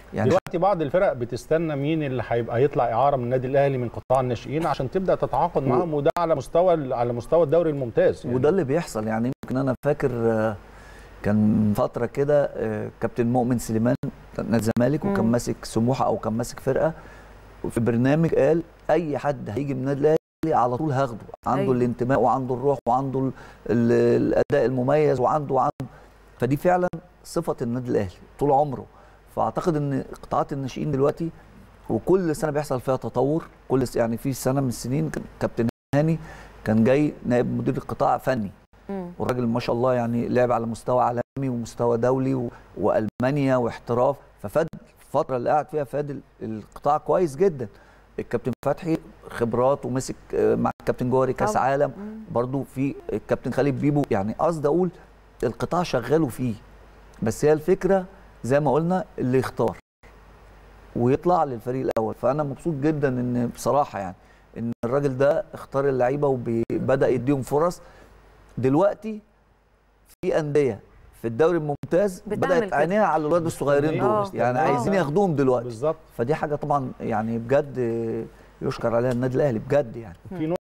يعني دلوقتي بعض الفرق بتستنى مين اللي هيبقى يطلع اعاره من النادي الاهلي من قطاع الناشئين عشان تبدا تتعاقد معاهم وده على مستوى على مستوى الدوري الممتاز يعني. وده اللي بيحصل يعني يمكن انا فاكر كان فتره كده كابتن مؤمن سليمان نادي الزمالك وكان ماسك سموحه او كان ماسك فرقه في برنامج قال اي حد هيجي من النادي الاهلي على طول هاخده عنده أيوة. الانتماء وعنده الروح وعنده الاداء المميز وعنده وعنده فدي فعلا صفه النادي الاهلي طول عمره فاعتقد ان قطاعات الناشئين دلوقتي وكل سنه بيحصل فيها تطور كل يعني في سنه من السنين كابتن هاني كان جاي نائب مدير القطاع فني والراجل ما شاء الله يعني لعب على مستوى عالمي ومستوى دولي و... والمانيا واحتراف ففاد الفتره اللي قعد فيها فاد القطاع كويس جدا الكابتن فتحي خبرات ومسك مع الكابتن جوهري كاس عالم برضو في الكابتن خالد بيبو يعني قصدي اقول القطاع شغال فيه بس هي الفكره زي ما قلنا اللي يختار ويطلع للفريق الاول فانا مبسوط جدا ان بصراحه يعني ان الراجل ده اختار اللعيبه وبدا يديهم فرص دلوقتي في انديه في الدوري الممتاز بدات عينيها على الولاد الصغيرين دول يعني عايزين ياخدوهم دلوقتي بالظبط فدي حاجه طبعا يعني بجد يشكر عليها النادي الاهلي بجد يعني في